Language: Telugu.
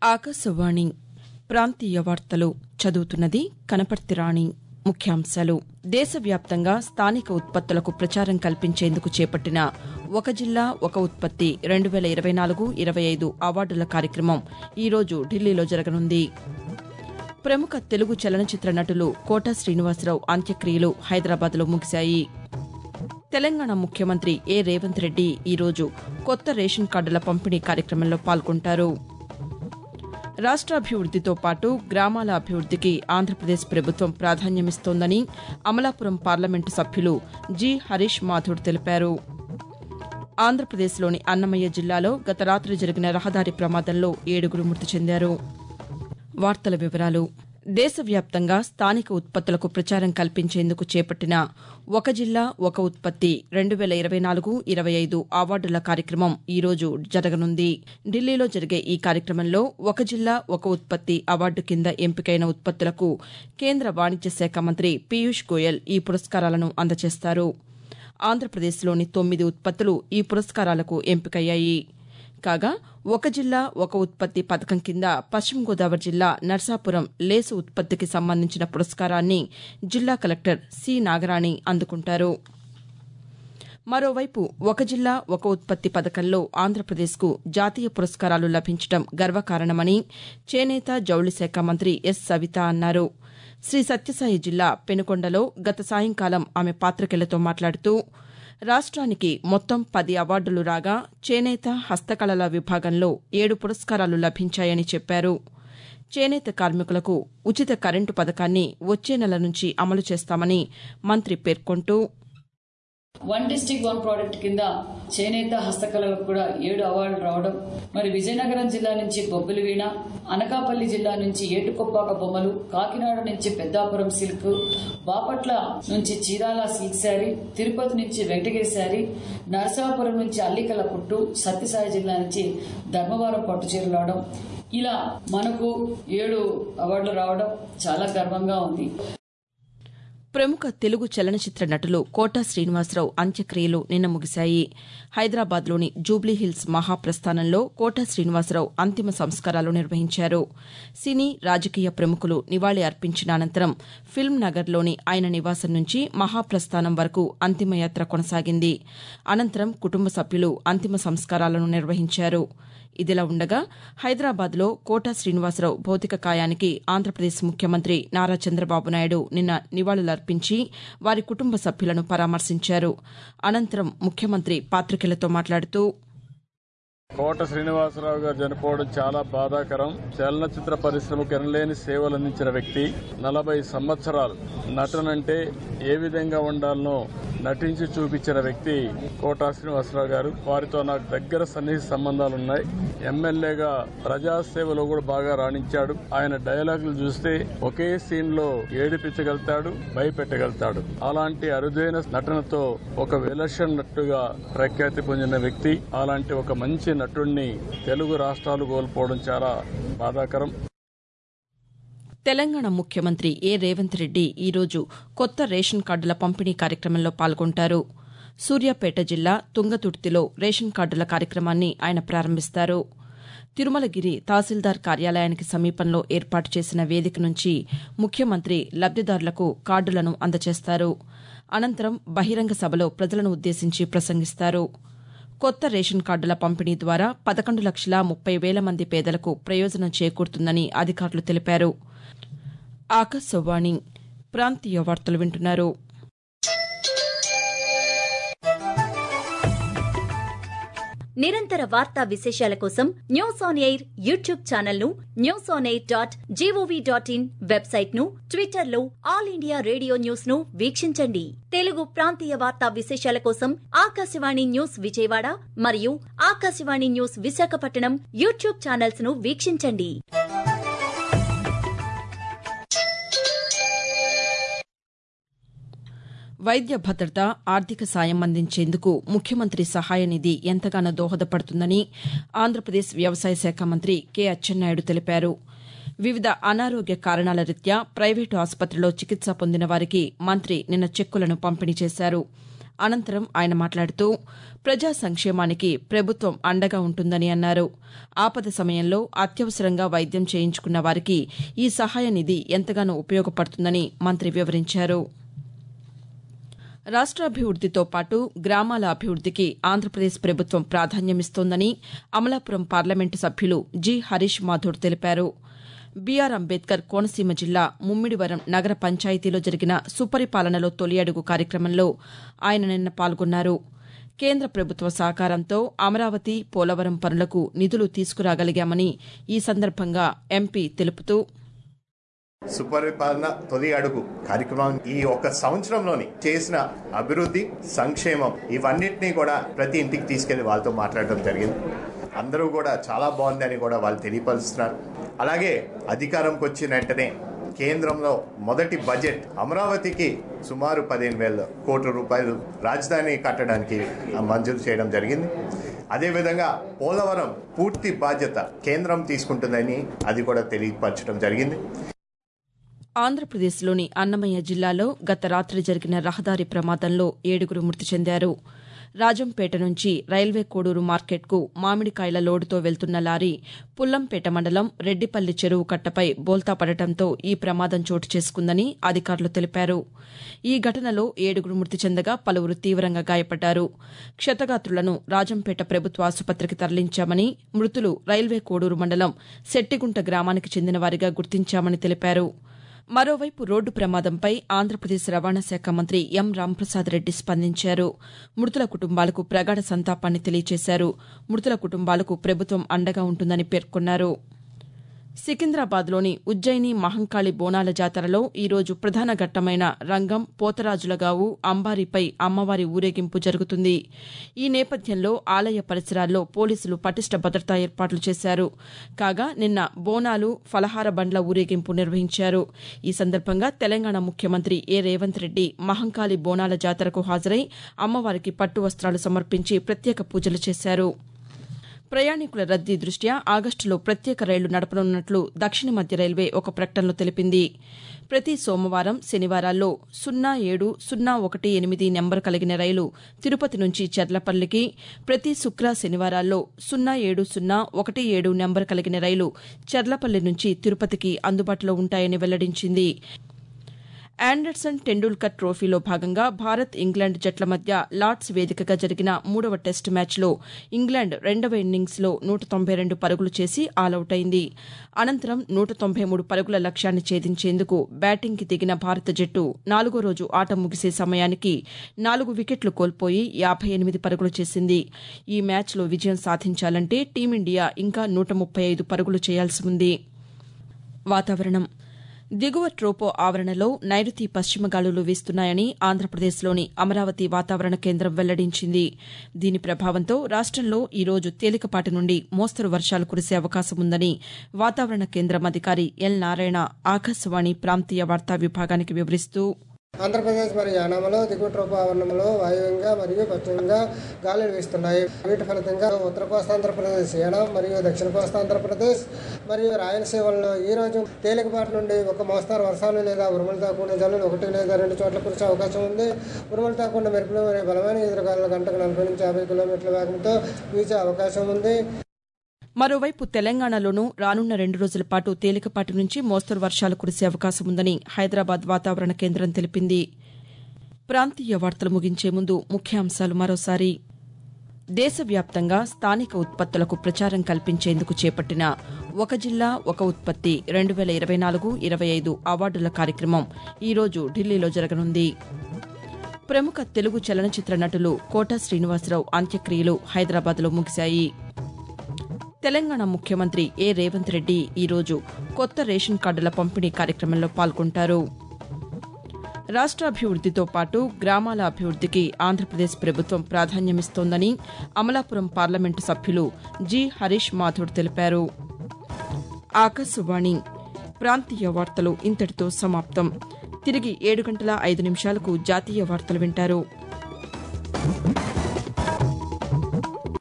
ఆకాశవాణి ప్రాంతీయ వార్తలు చదువుతున్నది కనపర్తి రాణి ముఖ్యాంశాలు దేశవ్యాప్తంగా స్థానిక ఉత్పత్తులకు ప్రచారం కల్పించేందుకు చేపట్టిన ఒక జిల్లా ఒక ఉత్పత్తి రెండు వేల ఇరవై నాలుగు ఇరవై ఐదు అవార్డుల కార్యక్రమం ఈరోజు ఢిల్లీలో జరగనుంది ప్రముఖ తెలుగు చలనచిత్ర నటులు కోట శ్రీనివాసరావు అంత్యక్రియలు హైదరాబాద్లో ముగిశాయి తెలంగాణ ముఖ్యమంత్రి ఏ రేవంత్ రెడ్డి ఈరోజు కొత్త రేషన్ కార్డుల పంపిణీ కార్యక్రమంలో పాల్గొంటారు రాష్ట్రాభివృద్దితో పాటు గ్రామాల అభివృద్దికి ఆంధ్రప్రదేశ్ ప్రభుత్వం ప్రాధాన్యమిస్తోందని అమలాపురం పార్లమెంటు సభ్యులు జి హరీష్ మాథుర్ తెలిపారు ఆంధ్రప్రదేశ్లోని అన్నమయ్య జిల్లాలో గత రాత్రి జరిగిన రహదారి ప్రమాదంలో ఏడుగురు మృతి చెందారు వార్తల వివరాలు దేశవ్యాప్తంగా స్థానిక ఉత్పత్తులకు ప్రచారం కల్పించేందుకు చేపట్టిన ఒక జిల్లా ఒక ఉత్పత్తి రెండు వేల ఇరవై నాలుగు ఇరవై ఐదు అవార్డుల కార్యక్రమం ఈరోజు జరగనుంది ఢిల్లీలో జరిగే ఈ కార్యక్రమంలో ఒక జిల్లా ఒక ఉత్పత్తి అవార్డు కింద ఎంపికైన ఉత్పత్తులకు కేంద్ర వాణిజ్య శాఖ మంత్రి పీయూష్ గోయల్ ఈ పురస్కారాలను అందజేస్తారు ఆంధ్రప్రదేశ్లోని తొమ్మిది ఉత్పత్తులు ఈ పురస్కారాలకు ఎంపికయ్యాయి కాగా ఒక జిల్లా ఒక ఉత్పత్తి పథకం కింద పశ్చిమ గోదావరి జిల్లా నర్సాపురం లేసు ఉత్పత్తికి సంబంధించిన పురస్కారాన్ని జిల్లా కలెక్టర్ సి నాగరాణి అందుకుంటారు మరోవైపు ఒక జిల్లా ఒక ఉత్పత్తి పథకంలో ఆంధ్రప్రదేశ్కు జాతీయ పురస్కారాలు లభించడం గర్వకారణమని చేనేత జౌళి శాఖ మంత్రి ఎస్ సవిత అన్నారు శ్రీ సత్యసాయి జిల్లా పెనుకొండలో గత సాయంకాలం ఆమె పాతికేయులతో మాట్లాడుతూ రాష్ట్రానికి మొత్తం పది అవార్డులు రాగా చేనేత హస్తకళల విభాగంలో ఏడు పురస్కారాలు లభించాయని చెప్పారు చేనేత కార్మికులకు ఉచిత కరెంటు పథకాన్ని వచ్చే నెల నుంచి అమలు చేస్తామని మంత్రి పేర్కొంటూ వన్ డిస్టిక్ వన్ ప్రోడక్ట్ కింద చేనేత హస్తకళలకు కూడా ఏడు అవార్డులు రావడం మరి విజయనగరం జిల్లా నుంచి బొబ్బిలి వీణ అనకాపల్లి జిల్లా నుంచి ఏటుకొప్పాక బొమ్మలు కాకినాడ నుంచి పెద్దాపురం సిల్క్ బాపట్ల నుంచి చీరాల సిల్క్ శారీ తిరుపతి నుంచి వెంకటగిరి శారీ నరసాపురం నుంచి అల్లికల పుట్టు సత్యసాయి జిల్లా నుంచి ధర్మవరం పట్టు చీరలు రావడం ఇలా మనకు ఏడు అవార్డులు రావడం చాలా గర్వంగా ఉంది ప్రముఖ తెలుగు చలనచిత్ర నటులు కోటా శ్రీనివాసరావు అంత్యక్రియలు నిన్న ముగిశాయి హైదరాబాద్లోని జూబ్లీహిల్స్ మహాప్రస్థానంలో కోటా శ్రీనివాసరావు అంతిమ సంస్కారాలు నిర్వహించారు సినీ రాజకీయ ప్రముఖులు నివాళి అర్పించిన అనంతరం ఫిల్మ్ నగర్లోని ఆయన నివాసం నుంచి మహాప్రస్థానం వరకు అంతిమయాత్ర కొనసాగింది అనంతరం కుటుంబ సభ్యులు అంతిమ సంస్కారాలను నిర్వహించారు ఇదిలా ఉండగా హైదరాబాద్లో కోటా శ్రీనివాసరావు భౌతిక కాయానికి ఆంధ్రప్రదేశ్ ముఖ్యమంత్రి నారా చంద్రబాబు నాయుడు నిన్న నివాళులర్పించి వారి కుటుంబ సభ్యులను పరామర్శించారు అనంతరం ముఖ్యమంత్రి పాతికేయులతో మాట్లాడుతూ కోట శ్రీనివాసరావు గారు చనిపోవడం చాలా బాధాకరం చలనచిత్ర పరిశ్రమకు ఎనలేని సేవలు అందించిన వ్యక్తి నలభై సంవత్సరాలు నటనంటే ఏ విధంగా ఉండాలనో నటించి చూపించిన వ్యక్తి కోటా శ్రీనివాసరావు గారు వారితో నాకు దగ్గర సన్నిహిత సంబంధాలు ఉన్నాయి ఎమ్మెల్యేగా ప్రజాసేవలో కూడా బాగా రాణించాడు ఆయన డైలాగులు చూస్తే ఒకే సీన్ లో ఏడిపించగలుగుతాడు భయపెట్టగలుగుతాడు అలాంటి అరుదైన నటనతో ఒక విలక్షణ నటుగా ప్రఖ్యాతి పొందిన వ్యక్తి అలాంటి ఒక మంచి నటుడిని తెలుగు రాష్ట్రాలు కోల్పోవడం చాలా బాధాకరం తెలంగాణ ముఖ్యమంత్రి ఏ రేవంత్ రెడ్డి ఈరోజు కొత్త రేషన్ కార్డుల పంపిణీ కార్యక్రమంలో పాల్గొంటారు సూర్యాపేట జిల్లా తుంగతుర్తిలో రేషన్ కార్డుల కార్యక్రమాన్ని ఆయన ప్రారంభిస్తారు తిరుమలగిరి తహసీల్దార్ కార్యాలయానికి సమీపంలో ఏర్పాటు చేసిన వేదిక నుంచి ముఖ్యమంత్రి లబ్దిదారులకు కార్డులను అందజేస్తారు అనంతరం బహిరంగ సభలో ప్రజలను ఉద్దేశించి ప్రసంగిస్తారు కొత్త రేషన్ కార్డుల పంపిణీ ద్వారా పదకొండు లక్షల ముప్పై వేల మంది పేదలకు ప్రయోజనం చేకూరుతుందని అధికారులు తెలిపారు ఆకాశవాణి ప్రాంతీయ వార్తలు వింటున్నారు నిరంతర వార్తా విశేషాల కోసం news on air YouTube channel ను news on air dot G O V dot in website ను ట్విట్టర్ లో ఆల్ ఇండియా రేడియో న్యూస్ ను వీక్షించండి తెలుగు ప్రాంతీయ వార్తా విశేషాల కోసం ఆకాశవాణి న్యూస్ విజయవాడ మరియు Akashvani news Visakhapatnam YouTube channels ను వీక్షించండి వైద్య భద్రత ఆర్థిక సాయం అందించేందుకు ముఖ్యమంత్రి సహాయ నిధి ఎంతగానో దోహదపడుతుందని ఆంధ్రప్రదేశ్ వ్యవసాయ శాఖ మంత్రి కె అచ్చెన్నాయుడు తెలిపారు వివిధ అనారోగ్య కారణాల రీత్యా ప్రైవేటు ఆసుపత్రిలో చికిత్స పొందిన వారికి మంత్రి నిన్న చెక్కులను పంపిణీ చేశారు అనంతరం ఆయన మాట్లాడుతూ ప్రజా సంక్షేమానికి ప్రభుత్వం అండగా ఉంటుందని అన్నారు ఆపద సమయంలో అత్యవసరంగా వైద్యం చేయించుకున్న వారికి ఈ సహాయ నిధి ఎంతగానో ఉపయోగపడుతుందని మంత్రి వివరించారు రాష్ట్రాభివృద్దితో పాటు గ్రామాల అభివృద్దికి ఆంధ్రప్రదేశ్ ప్రభుత్వం ప్రాధాన్యమిస్తోందని అమలాపురం పార్లమెంటు సభ్యులు జి హరీష్ మాథూర్ తెలిపారు బీఆర్ అంబేద్కర్ కోనసీమ జిల్లా ముమ్మిడివరం నగర పంచాయతీలో జరిగిన సుపరిపాలనలో తొలి అడుగు కార్యక్రమంలో ఆయన నిన్న పాల్గొన్నారు కేంద్ర ప్రభుత్వ సహకారంతో అమరావతి పోలవరం పనులకు నిధులు తీసుకురాగలిగామని ఈ సందర్భంగా ఎంపీ తెలుపుతూ సుపరిపాలన తొలి అడుగు కార్యక్రమం ఈ ఒక సంవత్సరంలోని చేసిన అభివృద్ధి సంక్షేమం ఇవన్నిటినీ కూడా ప్రతి ఇంటికి తీసుకెళ్లి వాళ్ళతో మాట్లాడడం జరిగింది అందరూ కూడా చాలా బాగుందని కూడా వాళ్ళు తెలియపరుస్తున్నారు అలాగే అధికారంకి వచ్చిన వెంటనే కేంద్రంలో మొదటి బడ్జెట్ అమరావతికి సుమారు పదిహేను వేల కోట్ల రూపాయలు రాజధాని కట్టడానికి మంజూరు చేయడం జరిగింది అదేవిధంగా పోలవరం పూర్తి బాధ్యత కేంద్రం తీసుకుంటుందని అది కూడా తెలియపరచడం జరిగింది ఆంధ్రప్రదేశ్లోని అన్నమయ్య జిల్లాలో గత రాత్రి జరిగిన రహదారి ప్రమాదంలో ఏడుగురు మృతి చెందారు రాజంపేట నుంచి రైల్వే కోడూరు మార్కెట్కు మామిడికాయల లోడుతో వెళ్తున్న లారీ పుల్లంపేట మండలం రెడ్డిపల్లి చెరువు కట్టపై బోల్తా పడటంతో ఈ ప్రమాదం చోటు చేసుకుందని అధికారులు తెలిపారు ఈ ఘటనలో ఏడుగురు మృతి చెందగా పలువురు తీవ్రంగా గాయపడ్డారు క్షతగాత్రులను రాజంపేట ప్రభుత్వ ఆసుపత్రికి తరలించామని మృతులు రైల్వే కోడూరు మండలం శెట్టిగుంట గ్రామానికి చెందిన వారిగా గుర్తించామని తెలిపారు మరోవైపు రోడ్డు ప్రమాదంపై ఆంధ్రప్రదేశ్ రవాణా శాఖ మంత్రి ఎం రాంప్రసాద్ రెడ్డి స్పందించారు మృతుల కుటుంబాలకు ప్రగాఢ సంతాపాన్ని తెలియజేశారు మృతుల కుటుంబాలకు ప్రభుత్వం అండగా ఉంటుందని పేర్కొన్నారు సికింద్రాబాద్లోని ఉజ్జయిని మహంకాళి బోనాల జాతరలో ఈరోజు ప్రధాన ఘట్టమైన రంగం పోతరాజులగావు అంబారీపై అమ్మవారి ఊరేగింపు జరుగుతుంది ఈ నేపథ్యంలో ఆలయ పరిసరాల్లో పోలీసులు పటిష్ట భద్రతా ఏర్పాట్లు చేశారు కాగా నిన్న బోనాలు ఫలహార బండ్ల ఊరేగింపు నిర్వహించారు ఈ సందర్భంగా తెలంగాణ ముఖ్యమంత్రి ఏ రేవంత్ రెడ్డి మహంకాళి బోనాల జాతరకు హాజరై అమ్మవారికి పట్టు వస్త్రాలు సమర్పించి ప్రత్యేక పూజలు చేశారు ప్రయాణికుల రద్దీ దృష్ట్యా ఆగస్టులో ప్రత్యేక రైళ్లు నడపనున్నట్లు దక్షిణ మధ్య రైల్వే ఒక ప్రకటనలో తెలిపింది ప్రతి సోమవారం శనివారాల్లో సున్నా ఏడు సున్నా ఒకటి ఎనిమిది నెంబర్ కలిగిన రైలు తిరుపతి నుంచి చెర్లపల్లికి ప్రతి శుక్ర శనివారాల్లో సున్నా ఏడు సున్నా ఒకటి ఏడు నెంబర్ కలిగిన రైలు చెర్లపల్లి నుంచి తిరుపతికి అందుబాటులో ఉంటాయని వెల్లడించింది ఆండర్సన్ టెండూల్కర్ ట్రోఫీలో భాగంగా భారత్ ఇంగ్లాండ్ జట్ల మధ్య లార్డ్స్ వేదికగా జరిగిన మూడవ టెస్టు మ్యాచ్లో ఇంగ్లాండ్ రెండవ ఇన్నింగ్స్లో నూట తొంభై రెండు పరుగులు చేసి ఆలౌట్ అయింది అనంతరం నూట తొంభై మూడు పరుగుల లక్ష్యాన్ని ఛేదించేందుకు బ్యాటింగ్కి దిగిన భారత జట్టు నాలుగో రోజు ఆట ముగిసే సమయానికి నాలుగు వికెట్లు కోల్పోయి యాభై ఎనిమిది పరుగులు చేసింది ఈ మ్యాచ్లో విజయం సాధించాలంటే టీమిండియా ఇంకా నూట ముప్పై ఐదు పరుగులు చేయాల్సి ఉంది వాతావరణం దిగువ ట్రోపో ఆవరణలో నైరుతి పశ్చిమ గాలులు వీస్తున్నాయని ఆంధ్రప్రదేశ్లోని అమరావతి వాతావరణ కేంద్రం వెల్లడించింది దీని ప్రభావంతో రాష్టంలో ఈ రోజు తేలికపాటి నుండి మోస్తరు వర్షాలు కురిసే అవకాశం ఉందని వాతావరణ కేంద్రం అధికారి ఎల్ నారాయణ ఆకాశవాణి ప్రాంతీయ వార్తా విభాగానికి వివరిస్తూ ఆంధ్రప్రదేశ్ మరియు యానాంలో దిగువ ట్రోపావరణంలో వాయువ్యంగా మరియు పశ్చిమంగా గాలులు వీస్తున్నాయి వీటి ఫలితంగా ఉత్తర కోస్తాంధ్రప్రదేశ్ యానాం మరియు దక్షిణ కోస్తాంధ్రప్రదేశ్ మరియు రాయలసీమల్లో ఈ రోజు తేలికపాటి నుండి ఒక మోస్తారు వర్షాలు లేదా ఉరుములతో కూడిన జల్లులు ఒకటి లేదా రెండు చోట్ల కురిసే అవకాశం ఉంది ఉరుములతో కూడిన మెరుపులు మరియు బలమైన ఎదురుగాలు గంటకు నలభై నుంచి యాభై కిలోమీటర్ల వేగంతో వీచే అవకాశం ఉంది మరోవైపు తెలంగాణలోనూ రానున్న రెండు రోజుల పాటు తేలికపాటి నుంచి మోస్తరు వర్షాలు కురిసే అవకాశం ఉందని హైదరాబాద్ వాతావరణ కేంద్రం తెలిపింది ప్రాంతీయ వార్తలు ముగించే ముందు ముఖ్యాంశాలు మరోసారి దేశవ్యాప్తంగా స్థానిక ఉత్పత్తులకు ప్రచారం కల్పించేందుకు చేపట్టిన ఒక జిల్లా ఒక ఉత్పత్తి రెండు వేల ఇరవై నాలుగు ఇరవై ఐదు అవార్డుల కార్యక్రమం ఈరోజు ఢిల్లీలో జరగనుంది ప్రముఖ తెలుగు చలనచిత్ర నటులు కోట శ్రీనివాసరావు అంత్యక్రియలు హైదరాబాద్లో ముగిశాయి తెలంగాణ ముఖ్యమంత్రి ఏ రేవంత్ రెడ్డి ఈరోజు కొత్త రేషన్ కార్డుల పంపిణీ కార్యక్రమంలో పాల్గొంటారు రాష్ట్రాభివృద్దితో పాటు గ్రామాల అభివృద్దికి ఆంధ్రప్రదేశ్ ప్రభుత్వం ప్రాధాన్యమిస్తోందని అమలాపురం పార్లమెంటు సభ్యులు జి హరీష్ మాథుర్ తెలిపారు ఆకాశవాణి ప్రాంతీయ వార్తలు ఇంతటితో సమాప్తం తిరిగి ఏడు గంటల ఐదు నిమిషాలకు జాతీయ వార్తలు వింటారు